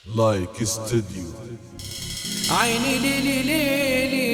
لايك استوديو عيني ليلي ليلي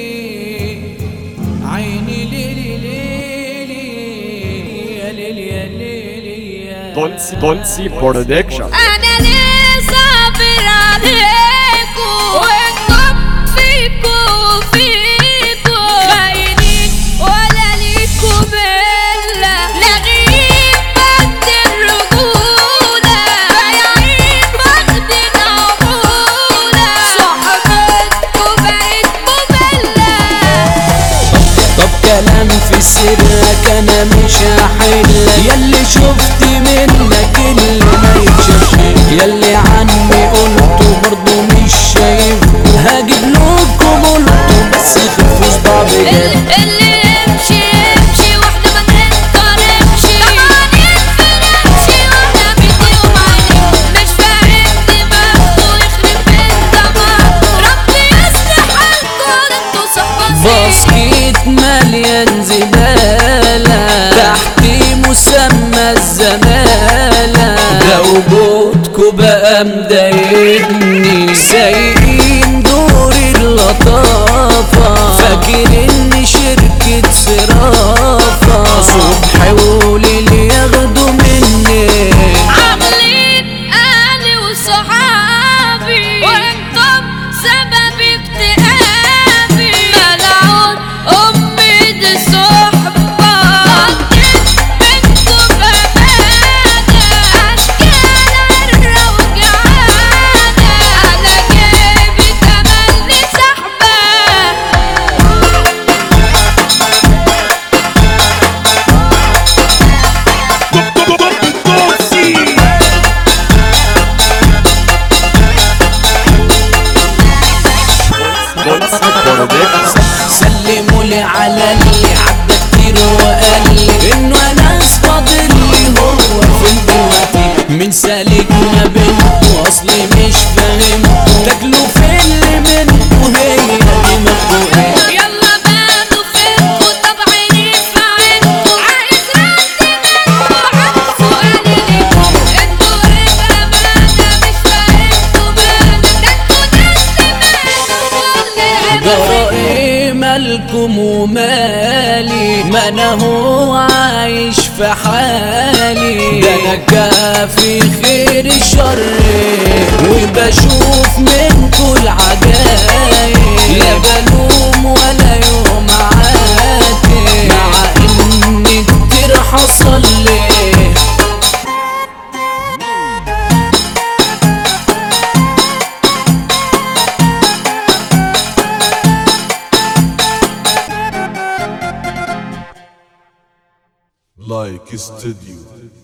عيني ليلي ليلي يا ليلي يا ليلي يا Dolce Dolce Production انا ليه صابر عليكم وانتم فيكم فيكم خاينين ولا ليكم الا لغيب قد الرجولة بايعين واخدين عمولة صحبتكم بقت مملة طب كلام في سرك انا مش هحلك ياللي شفت منك اللي ما يتشافش ياللي عني قلته برضه مش شايف هجيب لكم قلته بس خفوا صباع بجد اللي يمشي يمشي واحدة ما تنقربش طبعا ينفرقش واحدة بدي ومعني مش فاهم دماغه يخرب بيت دماغ ربي يصلح حالكم انتوا صحبة باسكيت مليان زبالة تحت مسمى الزمالة ده وجودكوا بقى مضايقني سايقين دور اللطافة فاكر اني شركة صرافة صبح وليل ياخدوا مني عاملين اهلي وصحابي وانتم سبب اكتئابي ملعون امي دي صحبة قضيت منكم بأمانة اشكال عرة وجعانة على جيبي تملي سحبة Dolce Production سلموا لي على اللي عدى كتير وقال لي انه انا فاضل لي هو فين دلوقتي من سالكنا بينكوا اصلي مش فاهمكوا تاكلوا في اللي منكوا هي دي مخلوقات يلا بانوا فينكوا طب عيني في عينكوا عايز رد منكوا عن سؤالي ليكوا انتوا ايه بأمانة مش فاهمكوا بالك ده انتوا ناس جرى ايه مالكم ومالي ما انا هو عايش في حالي ده انا كافي خير الشر وبشوف منكوا العجايب لا بلوم ولا يوم عاتب مع ان كتير حصل لي لايك استوديو